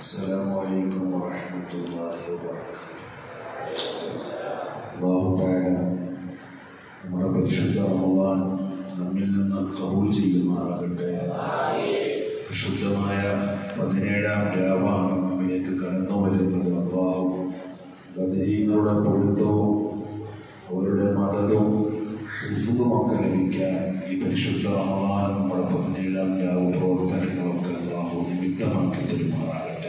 السلام عليكم ورحمة الله وبركاته അള്ളാഹു താഴെ നമ്മുടെ പരിശുദ്ധ റമദാൻ നമ്മിൽ നിന്ന് കബൂൽ ചെയ്യുമാറാകട്ടെ വിശുദ്ധമായ പതിനേഴാം രാവാണ് നമ്മിലേക്ക് കടന്നു വരുന്നത് അള്ളാഹു ബദരീങ്ങളുടെ പൊരുത്തവും അവരുടെ മതവും ഹിഫുമൊക്കെ ലഭിക്കാൻ ഈ പരിശുദ്ധ റമദാൻ നമ്മുടെ പതിനേഴാം രാവ് പ്രവർത്തനങ്ങളൊക്കെ അള്ളാഹു നിമിത്തമാക്കി തരുമാറാകട്ടെ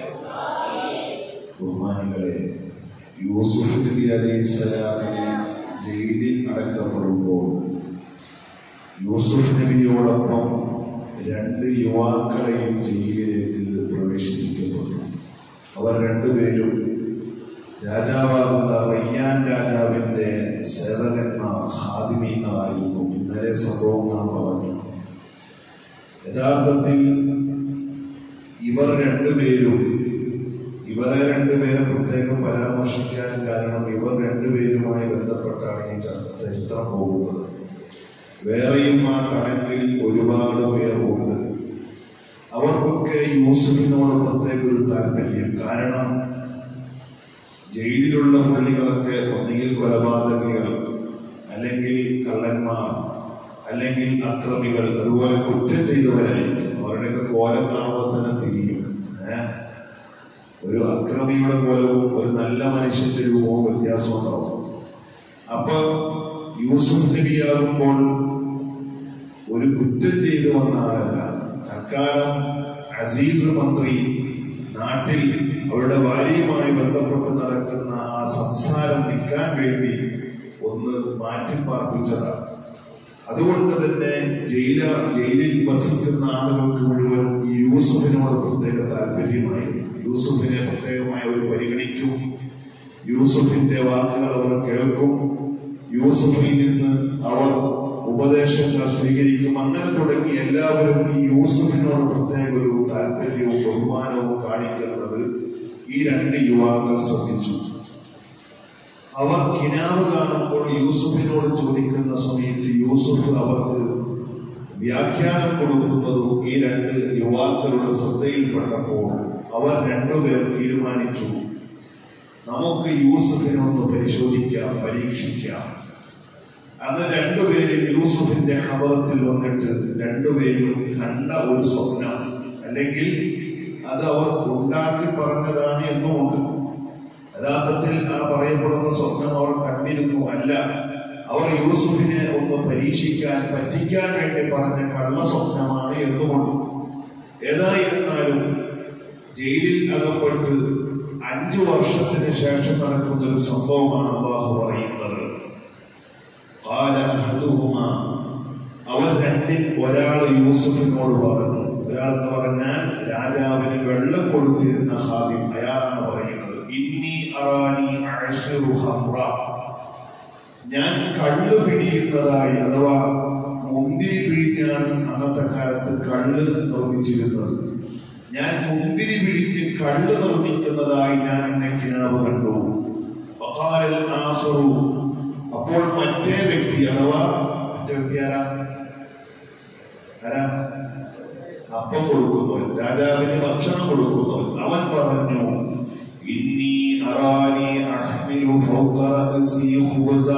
ബഹുമാനികളെ യൂസുഫ് നബി അലൈഹി സ്വലാമിനെ ജയിലിൽ അടക്കപ്പെടുമ്പോൾ യൂസുഫ് നബിയോടൊപ്പം രണ്ട് യുവാക്കളെയും ജയിലിലേക്ക് പ്രവേശിപ്പിക്കപ്പെട്ടു അവർ രണ്ടുപേരും രാജാവാകുന്ന റയ്യാൻ രാജാവിന്റെ സേവകന്മാർ ഹാദിമീങ്ങളായിരുന്നു ഇന്നലെ സംഭവം നാം പറഞ്ഞു യഥാർത്ഥത്തിൽ ഇവർ രണ്ടുപേരും ഇവരെ രണ്ടുപേരെ പ്രത്യേകം പരാമർശിക്കാൻ കാരണം ഇവർ രണ്ടുപേരുമായി ബന്ധപ്പെട്ടാണ് ഈ ച- ചരിത്രം പോകുന്നത് വേറെയും ആ തണലിൽ ഒരുപാട് പേർ ഉണ്ട് അവർക്കൊക്കെ യൂസുഫിനോട് പ്രത്യേക ഒരു താല്പര്യം കാരണം ജയിലിലുള്ള പുള്ളികളൊക്കെ ഒന്നുകിൽ കൊലപാതകികൾ അല്ലെങ്കിൽ കള്ളന്മാർ അല്ലെങ്കിൽ അക്രമികൾ അതുപോലെ കുറ്റം ചെയ്തവരായിരിക്കും അവരുടെയൊക്കെ കോലം കാണുമ്പോൾ തന്നെ തിരിയും ഏഹ് ഒരു അക്രമിയുടെ പോലവും ഒരു നല്ല മനുഷ്യന്റെ രൂപവും വ്യത്യാസം ഉണ്ടാവും അപ്പൊ യൂസുഫ് നബിയാകുമ്പോൾ ഒരു കുറ്റം ചെയ്തു വന്ന ആളല്ല തൽക്കാലം അസീസ് മന്ത്രി നാട്ടിൽ അവരുടെ ഭാര്യയുമായി ബന്ധപ്പെട്ട് നടക്കുന്ന ആ സംസാരം നിൽക്കാൻ വേണ്ടി ഒന്ന് മാറ്റിപ്പാർപ്പിച്ചതാണ് അതുകൊണ്ട് തന്നെ ജയില ജയിലിൽ വസിക്കുന്ന ആളുകൾക്ക് മുഴുവൻ ഈ യൂസുഫിനോട് പ്രത്യേക താല്പര്യമായി യൂസുഫിനെ പ്രത്യേകമായി അവർ പരിഗണിക്കും യൂസുഫിന്റെ വാക്കുകൾ അവർ കേൾക്കും യൂസുഫിൽ നിന്ന് അവർ ഉപദേശങ്ങൾ സ്വീകരിക്കും അങ്ങനെ തുടങ്ങി എല്ലാവരും ഈ യൂസുഫിനോട് പ്രത്യേക ഒരു താല്പര്യവും ബഹുമാനവും കാണിക്കുന്നത് ഈ രണ്ട് യുവാക്കൾ ശ്രദ്ധിച്ചു അവർ കിനാവ് കാണുമ്പോൾ യൂസുഫിനോട് ചോദിക്കുന്ന സമയത്ത് യൂസുഫ് അവർക്ക് വ്യാഖ്യാനം കൊടുക്കുന്നതും ഈ രണ്ട് യുവാക്കളുടെ ശ്രദ്ധയിൽപ്പെട്ടപ്പോൾ അവർ രണ്ടുപേർ തീരുമാനിച്ചു നമുക്ക് യൂസുഫിനെ ഒന്ന് പരിശോധിക്കാം പരീക്ഷിക്കാം അന്ന് രണ്ടുപേരും യൂസുഫിന്റെ ഹബറത്തിൽ വന്നിട്ട് രണ്ടുപേരും കണ്ട ഒരു സ്വപ്നം അല്ലെങ്കിൽ അത് അവർ ഉണ്ടാക്കി പറഞ്ഞതാണ് എന്നുമുണ്ട് യഥാർത്ഥത്തിൽ ആ പറയപ്പെടുന്ന സ്വപ്നം അവർ കണ്ടിരുന്നു അല്ല അവർ യൂസുഫിനെ ഒന്ന് പരീക്ഷിക്കാൻ പറ്റിക്കാൻ വേണ്ടി പറഞ്ഞ കള്ള സ്വപ്നമാണ് എന്നുകൊണ്ട് ഏതായിരുന്നാലും ജയിലിൽ അകപ്പെട്ട് അഞ്ചു വർഷത്തിന് ശേഷം നടക്കുന്ന ഒരു സംഭവമാണ് അള്ളാഹു പറയുന്നത് قال أحدهما അവൻ രണ്ടിൽ ഒരാൾ യൂസുഫിനോട് പറഞ്ഞു ഒരാൾ എന്ന് പറഞ്ഞാൽ രാജാവിന് വെള്ളം കൊടുത്തിരുന്ന ഹാദിം അയാളാണ് പറയുന്നത് ഇന്നി അറാനി അഅ്ശിറു ഖംറ ഞാൻ കള്ള് പിടിയുന്നതായി അഥവാ മുന്തിരി പിഴിഞ്ഞാണ് അന്നത്തെ കാലത്ത് കള്ള് നിർമ്മിച്ചിരുന്നത് ഞാൻ മുന്തിരി പിഴിഞ്ഞ് കള്ള് നിർമ്മിക്കുന്നതായി ഞാൻ എന്നെ കിനാവ് കണ്ടു ഫഖാല ആഖറു അപ്പോൾ മറ്റേ വ്യക്തി അഥവാ മറ്റേ വ്യക്തി ആരാ ആരാ അപ്പം കൊടുക്കുന്നവൻ രാജാവിന് ഭക്ഷണം കൊടുക്കുന്നവൻ അവൻ പറഞ്ഞു ഇന്നി അറാനി അഹ്മിലു ഫൗക റഅസി ഖുബസ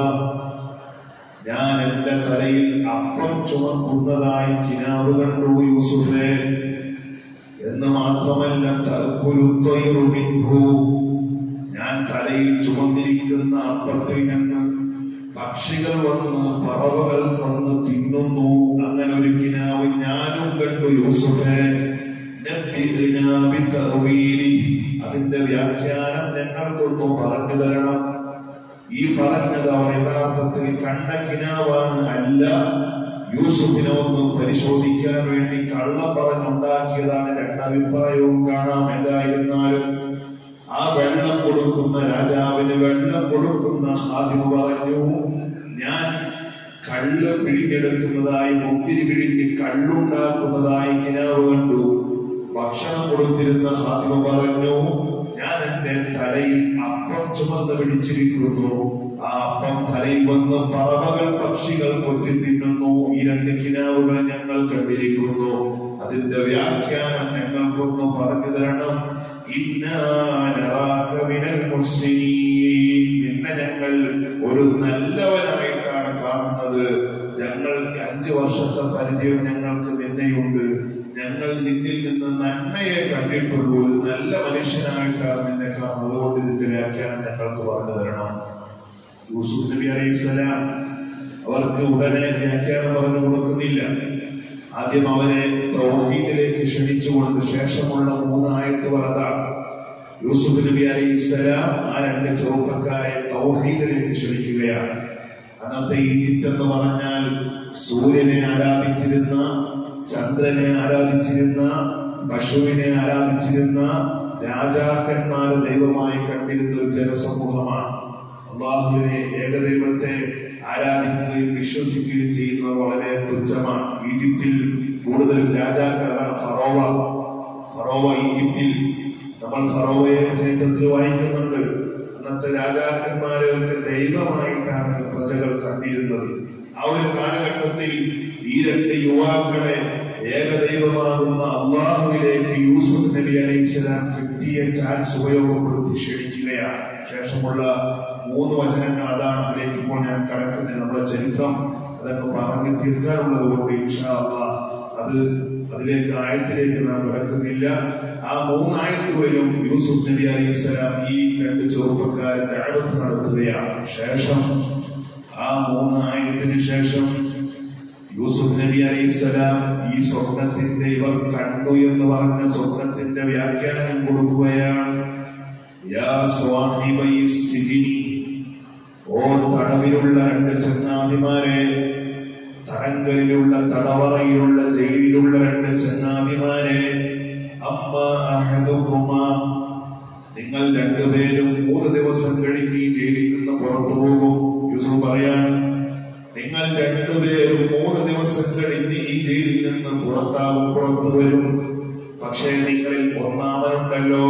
ഞാൻ എന്റെ തലയിൽ അപ്പം ചുമക്കുന്നതായി കിനാവ് കണ്ടു യൂസുഫേ എന്ന് മാത്രമല്ല തഅക്കുലു ത്വയ്റു മിൻഹു ഞാൻ തലയിൽ ചുമന്നിരിക്കുന്ന അപ്പത്തിൽ നിന്ന് പക്ഷികൾ വന്ന് പറവകൾ വന്ന് തിന്നുന്നു അങ്ങനെ ഒരു കിനാവ് ഞാനും കണ്ടു യൂസുഫെ നബ്ബിനാ ബിതഅ്വീലി. അതിന്റെ വ്യാഖ്യാനം ഞങ്ങൾക്കൊന്ന് പറഞ്ഞു തരണം ഈ പറഞ്ഞത് അവർ യഥാർത്ഥത്തിൽ കണ്ട കിനാവാണ് അല്ല യൂസുഫിനെ ഒന്ന് പരിശോധിക്കാൻ വേണ്ടി കള്ളം പറഞ്ഞുണ്ടാക്കിയതാണ് രണ്ടഭിപ്രായവും കാണാം ഏതായിരുന്നാലും ആ വെള്ളം കൊടുക്കുന്ന രാജാവിന് വെള്ളം കൊടുക്കുന്ന ഹാദിമ് പറഞ്ഞു ഞാൻ കള്ള് പിഴിഞ്ഞെടുക്കുന്നതായി മുന്തിരി പിഴിഞ്ഞ് കള്ളുണ്ടാക്കുന്നതായി കിനാവ് കണ്ടു ഭക്ഷണം കൊടുത്തിരുന്ന ഹാദിമ പറഞ്ഞു ഞാൻ എന്റെ തലയിൽ അപ്പം ചുമന്ന് പിടിച്ചിരിക്കുന്നു ആ അപ്പം തലയിൽ വന്ന് പറവകൾ പക്ഷികൾ കൊത്തി തിന്നുന്നു ഈ രണ്ട് കിനാവുകൾ ഞങ്ങൾ കണ്ടിരിക്കുന്നു അതിന്റെ വ്യാഖ്യാനം ഞങ്ങൾക്കൊന്ന് പറഞ്ഞു തരണം ഇന്നാ നറാക മിനൽ മുഹ്സിനീൻ നിന്നെ ഞങ്ങൾ ഒരു നല്ലവനായിട്ടാണ് കാണുന്നത് ഞങ്ങൾ അഞ്ചു വർഷത്തെ പരിചയം ഞങ്ങൾക്ക് നിന്നെയുണ്ട് ഞങ്ങൾ നിന്നിൽ നിന്ന് നന്മയെ കണ്ടിട്ടുള്ളൂ ഒരു നല്ല മനുഷ്യനായിട്ടാണ് നിന്നെ കാണുന്നത് അതുകൊണ്ട് ഇതിന്റെ വ്യാഖ്യാനം ഞങ്ങൾക്ക് പറഞ്ഞു തരണം യൂസുഫ് നബി അലൈഹിസ്സലാം അവർക്ക് ഉടനെ വ്യാഖ്യാനം പറഞ്ഞു കൊടുക്കുന്നില്ല ആദ്യം അവരെ തൗഹീദിലേക്ക് ക്ഷണിച്ചുകൊണ്ട് ശേഷമുള്ള മൂന്ന് ആയത്തുകൾ അതാണ് യൂസുഫ് നബി അലൈഹിസ്സലാം ആ രണ്ട് ചെറുപ്പക്കാരെ തൗഹീദിലേക്ക് ക്ഷണിക്കുകയാണ് അന്നത്തെ ഈജിപ്ത് എന്ന് പറഞ്ഞാൽ സൂര്യനെ ആരാധിച്ചിരുന്ന ചന്ദ്രനെ ആരാധിച്ചിരുന്ന പശുവിനെ ആരാധിച്ചിരുന്ന രാജാക്കന്മാര് ദൈവമായി കണ്ടിരുന്ന ഒരു ജനസമൂഹമാണ് അള്ളാഹുവിനെ ഏകദൈവത്തെ ആരാധിക്കുകയും വിശ്വസിക്കുകയും ചെയ്യുന്നത് വളരെ തുച്ഛമാണ് ഈജിപ്തിൽ കൂടുതൽ രാജാക്കൾ അതാണ് ഫറോവ ഫറോവ ഈജിപ്തിൽ നമ്മൾ ഫറോവയെ ചരിത്രത്തിൽ വായിക്കുന്നുണ്ട് അന്നത്തെ രാജാക്കന്മാരെ ഒക്കെ ദൈവമായിട്ടാണ് പ്രജകൾ കണ്ടിരുന്നത് ആ ഒരു കാലഘട്ടത്തിൽ ഈ രണ്ട് യുവാക്കളെ ഏകദൈവമാകുന്ന അള്ളാഹുവിലേക്ക് യൂസുഫ് നബി അലൈഹിസ്സലാം കിട്ടിയ ചാൻസ് ഉപയോഗപ്പെടുത്തി ക്ഷണിക്കുകയാണ് ശേഷമുള്ള മൂന്ന് വചനങ്ങൾ അതാണ് അതിലേക്ക് ഇപ്പോൾ ഞാൻ കടക്കുന്നത് നമ്മുടെ ചരിത്രം അതൊക്കെ പറഞ്ഞു തീർക്കാനുള്ളത് കൊണ്ട് ഇൻഷാ അള്ളാ അത് അതിലേക്ക് ആയത്തിലേക്ക് നാം കിടക്കുന്നില്ല ആ മൂന്നായത്തുകളിലും യൂസുഫ് നബി അലൈഹി സ്വലാം ഈ രണ്ട് ചെറുപ്പക്കാരെ ദഅവത്ത് നടത്തുകയാണ് ശേഷം ആ മൂന്ന് ആയത്തിന് ശേഷം യൂസുഫ് നബി അലൈഹി സ്വലാം ഈ സ്വപ്നത്തിന്റെ ഇവർ കണ്ടു എന്ന് പറഞ്ഞ സ്വപ്നത്തിന്റെ വ്യാഖ്യാനം കൊടുക്കുകയാണ് യാ സ്വാഹിബൈ സിജിനി ഓ തടവിലുള്ള രണ്ട് ചങ്ങാതിമാരെ തടങ്കലിലുള്ള തടവറയിലുള്ള ജയിലിലുള്ള രണ്ട് ചങ്ങാതിമാരെ അമ്മ അഹദുക്കുമാ നിങ്ങൾ രണ്ടുപേരും മൂന്ന് ദിവസം കഴിഞ്ഞ് ഈ ജയിലിൽ നിന്ന് പുറത്തു പോകും യൂസുഫ് പറയാണ് നിങ്ങൾ രണ്ടുപേരും മൂന്ന് ദിവസം കഴിഞ്ഞ് ഈ ജയിലിൽ നിന്ന് പുറത്താകും പുറത്തു വരും പക്ഷേ നിങ്ങളിൽ ഒന്നാമനുണ്ടല്ലോ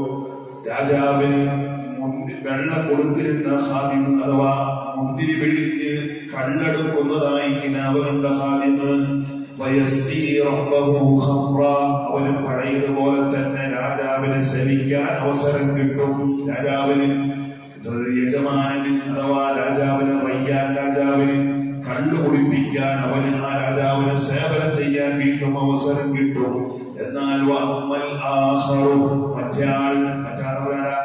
രാജാവിന് മുന്തി- വെള്ളം കൊടുത്തിരുന്ന ഹാദിമ് അഥവാ മുന്തിരി വെളിക്ക് കള്ളെടുക്കുന്നതായി കിനാവനുണ്ട ഹാദിമ് ഫയസ്തി റബ്ബഹു ഖംറ. അവന് പഴയതുപോലെ തന്നെ രാജാവിനെ സേവിക്കാൻ അവസരം കിട്ടും രാജാവിന് യജമാനന് അഥവാ രാജാവിന് റയ്യാൻ രാജാവിന് കള്ളു കുടിപ്പിക്കാൻ അവന് ആ രാജാവിന് സേവനം ചെയ്യാൻ വീണ്ടും അവസരം കിട്ടും എന്നാൽ വഅമ്മൽ ആഖറു മറ്റേയാൾ മറ്റാളവരാരാ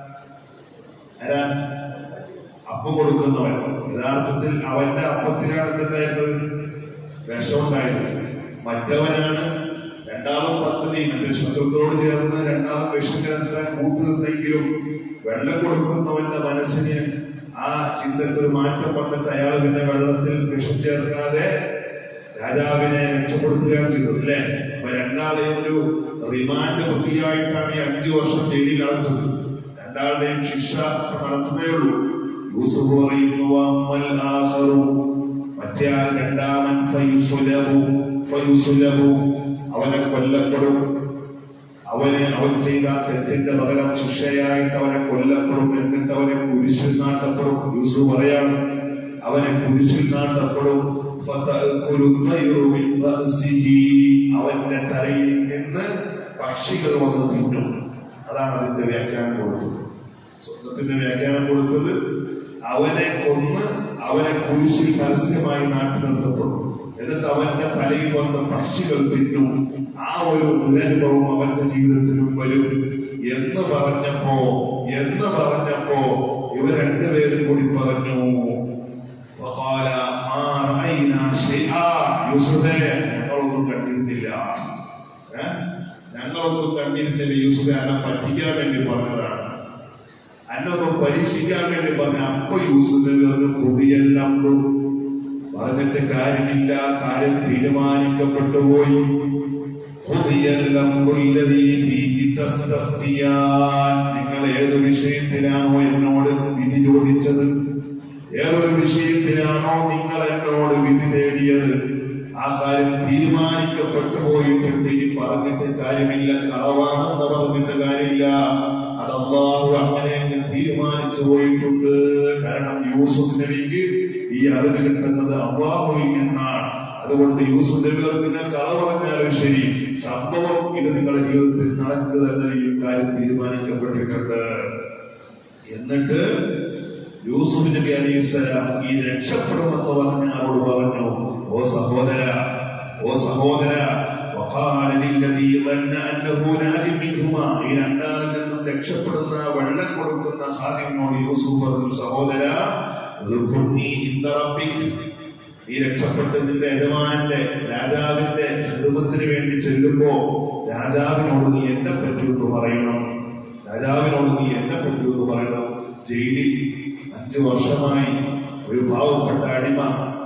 ആരാ അപ്പം കൊടുക്കുന്നവൻ യഥാർത്ഥത്തിൽ അവന്റെ അപ്പത്തിലാണ് എന്തുണ്ടായിരുന്നത് വിഷമുണ്ടായത് മറ്റവനാണ് രണ്ടാമത് പദ്ധതി മറ്റൊരു ശത്രുക്കളോട് ചേർന്ന് രണ്ടാമത് വിഷം ചേർത്താൻ കൂട്ടുനിന്നെങ്കിലും വെള്ളം കൊടുക്കുന്നവന്റെ മനസ്സിന് ആ ചിന്തക്ക് ഒരു മാറ്റം വന്നിട്ട് അയാൾ പിന്നെ വെള്ളത്തിൽ വിഷം ചേർക്കാതെ രാജാവിനെ രക്ഷപ്പെടുത്തുകയാണ് ചെയ്തത് അല്ലേ അപ്പൊ രണ്ടാളെയും ഒരു റിമാൻഡ് വൃത്തിയായിട്ടാണ് ഈ അഞ്ചു വർഷം ജയിലിൽ അടച്ചത് രണ്ടാളുടെയും ശിക്ഷ നടത്തുന്നേ ഉള്ളൂ യൂസുഫ് പറയുന്നു "വഅമ്മൽ ആഖറു", മറ്റേ ആൾ രണ്ടാമൻ ഫയുസുലബു ഫയുസുലബു അവനെ കൊല്ലപ്പെടും അവനെ അവൻ ചെയ്ത തെറ്റിന്റെ പകരം ശിക്ഷയായിട്ട് അവനെ കൊല്ലപ്പെടും എന്നിട്ട് അവനെ കുരിശിൽ നാട്ടപ്പെടും യൂസുഫ് പറയാണ് അവനെ കുരിശിൽ നാട്ടപ്പെടും ഫതഅകുലു ത്വയ്റു മിൻ റഅസിഹി. അവന്റെ തലയിൽ നിന്ന് പക്ഷികൾ വന്ന് തിന്നും അതാണ് അതിന്റെ വ്യാഖ്യാനം കൊടുത്തത് സ്വന്തത്തിന്റെ വ്യാഖ്യാനം കൊടുത്തത് അവനെ കൊന്ന് അവനെ കുരിശിൽ പരസ്യമായി നാട്ടി നിർത്തപ്പെടും എന്നിട്ട് അവന്റെ തലയിൽ വന്ന പക്ഷികൾ തിന്നും ആ ഒരു ദുരനുഭവം അവന്റെ ജീവിതത്തിലും വരും എന്ന് പറഞ്ഞപ്പോ എന്ന് പറഞ്ഞപ്പോ ഇവർ രണ്ടുപേരും കൂടി പറഞ്ഞു فقال ما رأينا شيئا യൂസുഫേ ഞങ്ങളൊന്നും കണ്ടിരുന്നില്ല ഏ? ഞങ്ങളൊന്നും കണ്ടിരുന്നില്ല യൂസുഫെ എന്നെ പറ്റിക്കാൻ വേണ്ടി പറഞ്ഞതാണ് എന്നൊന്നും പരീക്ഷിക്കാൻ വേണ്ടി പറഞ്ഞ അപ്പൊ യൂസുഫിന് ഒരു കൊതിയെല്ലാം ഉണ്ട്. പറഞ്ഞിട്ട് കാര്യമില്ല കാര്യം തീരുമാനിക്കപ്പെട്ടു പോയി കൊതിയെല്ലാം ഉള്ളതീ ഫീഹി തസ്തഫ്തിയാൻ. നിങ്ങൾ ഏത് വിഷയത്തിലാണോ എന്നോട് വിധി ചോദിച്ചത് ഏതൊരു വിഷയത്തിലാണോ നിങ്ങൾ എന്നോട് വിധി തേടിയത് ആ കാര്യം തീരുമാനിക്കപ്പെട്ടു പോയിട്ടുണ്ട് ഇനി പറഞ്ഞിട്ട് കാര്യമില്ല കളവാണെന്ന് പറഞ്ഞിട്ട് കാര്യമില്ല അത് അള്ളാഹു അങ്ങനെ അങ്ങ് തീരുമാനിച്ചു പോയിട്ടുണ്ട് കാരണം യൂസുഫ് നബിക്ക് ഈ അറിവ് കിട്ടുന്നത് അള്ളാഹുവിൽ നിന്നാണ് അതുകൊണ്ട് യൂസുഫ് നബി നിങ്ങൾ കള പറഞ്ഞാലും ശരി സംഭവം ഇത് നിങ്ങളുടെ ജീവിതത്തിൽ നടക്കുക തന്നെ ചെയ്യും ഇക്കാര്യം തീരുമാനിക്കപ്പെട്ടിട്ടുണ്ട് എന്നിട്ട് യൂസുഫ് നബി അലൈഹിസ്സലാം ഈ രക്ഷപ്പെടുമെന്ന് പറഞ്ഞ അവരോട് പറഞ്ഞു ഓ സഹോദര ഓ സഹോദര وقال للذي ظن انه ناج منهما ഈ രണ്ടാളിൽ നിന്നും രക്ഷപ്പെടുന്ന വെള്ളം കൊടുക്കുന്ന ഖാദിമിനോട് യൂസുഫ് പറഞ്ഞു സഹോദര ഉൽകുന്നി ഇന്ദ റബ്ബിക് നീ രക്ഷപ്പെട്ട് നിന്റെ യജമാനന്റെ രാജാവിന്റെ ഹിതമത്തിന് വേണ്ടി ചെല്ലുമ്പോ രാജാവിനോട് നീ എന്നെ പറ്റൂന്ന് പറയണം രാജാവിനോട് നീ എന്നെ പറ്റൂന്ന് പറയണം ജയിലിൽ അഞ്ചു വർഷമായി ഒരു പാവപ്പെട്ട അടിമ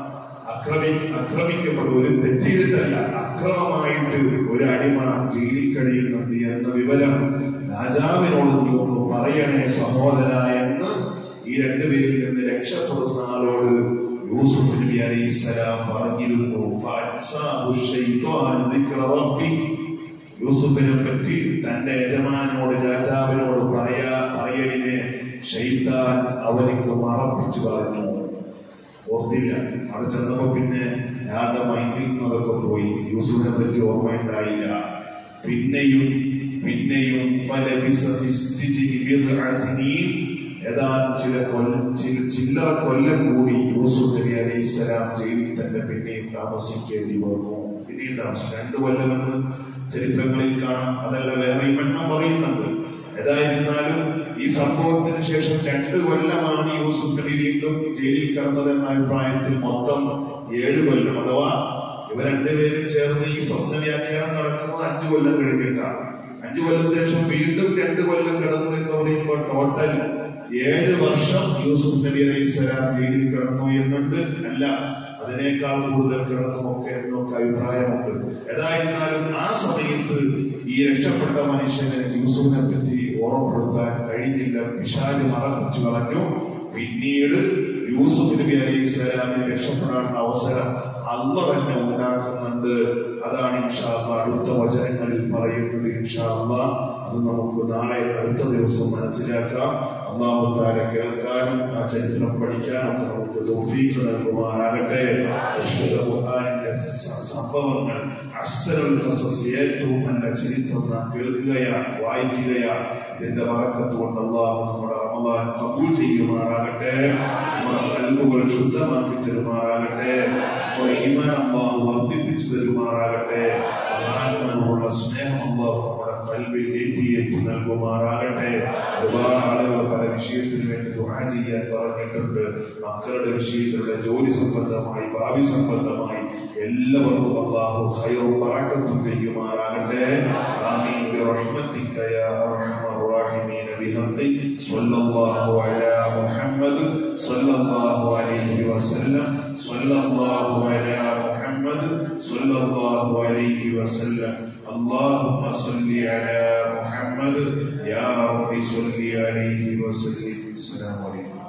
അക്രമി അക്രമിക്കപ്പെട്ടു ഒരു തെറ്റിയിട്ടല്ല അക്രമമായിട്ട് ഒരു അടിമ ജയിലിൽ കഴിയുന്നുണ്ട് എന്ന വിവരം രാജാവിനോട് നീ ഒന്ന് പറയണേ സഹോദര എന്ന് ഈ രണ്ടുപേരിൽ നിന്ന് രക്ഷപ്പെടുന്ന ആളോട് യൂസുഫ് നബി അലൈഹി സ്വലാം പറഞ്ഞിരുന്നു ഫഅൻസാഹു ശൈത്വാൻ ദിക്ര റബ്ബി യൂസുഫിനെ പറ്റി തന്റെ യജമാനോട് രാജാവിനോട് പറയാ പറയലിനെ ഷെയ്ത്താൻ അവനിക്ക് മറപ്പിച്ചു പറഞ്ഞു ഓർത്തില്ല അവിടെ ചെന്നപ്പോ പിന്നെ അയാളുടെ മൈൻഡിൽ നിന്നതൊക്കെ പോയി യൂസുഫിനെ പറ്റി ഓർമ്മയുണ്ടായില്ല പിന്നെയും പിന്നെയും ഫലബിസ ഫി സിജ്നി ബിദ്അ സിനീൻ ഏതാനും ചില കൊല്ലം ചില ചില്ലറ കൊല്ലം കൂടി യൂസുഫ് നബി അലൈഹി സ്വലാം ജയിലിൽ തന്നെ പിന്നെയും താമസിക്കേണ്ടി വന്നു പിന്നെയും താമസിച്ചു രണ്ടു കൊല്ലമെന്ന് ചരിത്രങ്ങളിൽ കാണാം അതല്ല വേറെ എണ്ണം പറയുന്നുണ്ട് ഏതായിരുന്നാലും ഈ സംഭവത്തിന് ശേഷം രണ്ട് കൊല്ലമാണ് യൂസുഫ് നബി വീണ്ടും ജയിലിൽ കിടന്നത് എന്ന അഭിപ്രായത്തിൽ മൊത്തം ഏഴ് കൊല്ലം അഥവാ ഇവർ രണ്ടുപേരും ചേർന്ന് ഈ സ്വപ്ന വ്യാഖ്യാനം നടക്കുന്നത് അഞ്ചു കൊല്ലം കഴിഞ്ഞിട്ടാണ് അഞ്ചു കൊല്ലത്തിന് ശേഷം വീണ്ടും രണ്ട് കൊല്ലം കിടന്നു എന്ന് പറയുമ്പോൾ ടോട്ടൽ ഏഴ് വർഷം യൂസുഫ് നബി അലൈഹി സ്വലാം ജയിലിൽ കിടന്നു എന്നുണ്ട് അല്ല അതിനേക്കാൾ കൂടുതൽ കിടന്നുമൊക്കെ എന്നൊക്കെ അഭിപ്രായമുണ്ട് ഏതായിരുന്നാലും ആ സമയത്ത് ഈ രക്ഷപ്പെട്ട മനുഷ്യന് യൂസുഫിനെ പറ്റി ഓർമ്മപ്പെടുത്താൻ കഴിഞ്ഞില്ല പിശാജ് മറപ്പിച്ചു കളഞ്ഞു പിന്നീട് യൂസുഫ് നബി അലൈഹി സ്വലാമിന് രക്ഷപ്പെടാനുള്ള അവസരം അല്ല തന്നെ ഉണ്ടാക്കുന്നുണ്ട് അതാണ് ഇൻഷാല്ല അടുത്ത വചനങ്ങളിൽ പറയുന്നത് ഇൻഷാല്ല അത് നമുക്ക് നാളെ അടുത്ത ദിവസം മനസ്സിലാക്കാം അള്ളാഹു താര കേൾക്കാനും ആ ചരിത്രം പഠിക്കാനും ഒക്കെ നമുക്ക് തൗഫീഖ് നൽകുമാറാകട്ടെ വിശുദ്ധ ഖുർആനിന്റെ സ- സംഭവങ്ങൾ അസ്സലുൽ ഖസസ് ഏറ്റവും നല്ല ചരിത്രം നാം കേൾക്കുകയാണ് വായിക്കുകയാണ് ഇതിന്റെ വറക്കത്ത് കൊണ്ട് അള്ളാഹു നമ്മുടെ റമദാൻ കബൂൽ ചെയ്യുമാറാകട്ടെ നമ്മുടെ കൽബുകൾ ശുദ്ധമാക്കി തരുമാറാകട്ടെ നമ്മുടെ ഈമാൻ അള്ളാഹു വർദ്ധിപ്പിച്ചു തരുമാറാകട്ടെ മഹാന്മാരോടുള്ള സ്നേഹം അള്ളാഹു നമ്മുടെ കൽബിൽ ഏറ്റിയേറ്റി നൽകുമാറാകട്ടെ ഒരുപാട് ആളുകൾ പല വിഷയത്തിന് വേണ്ടി ദുആ ചെയ്യാൻ പറഞ്ഞിട്ടുണ്ട് മക്കളുടെ വിഷയത്തിലുള്ള ജോലി സംബന്ധമായി ഭാവി സംബന്ധമായി എല്ലാവർക്കും അള്ളാഹു ഖൈറും ബറക്കത്തും ചെയ്യുമാറാകട്ടെ ആമീൻ برحمتك يا ارحم الراحمين بحقك صلى الله على محمد صلى الله عليه وسلم صلى الله على محمد صلى الله عليه وسلم اللهم صل على محمد يا رب صل عليه وسلم السلام عليكم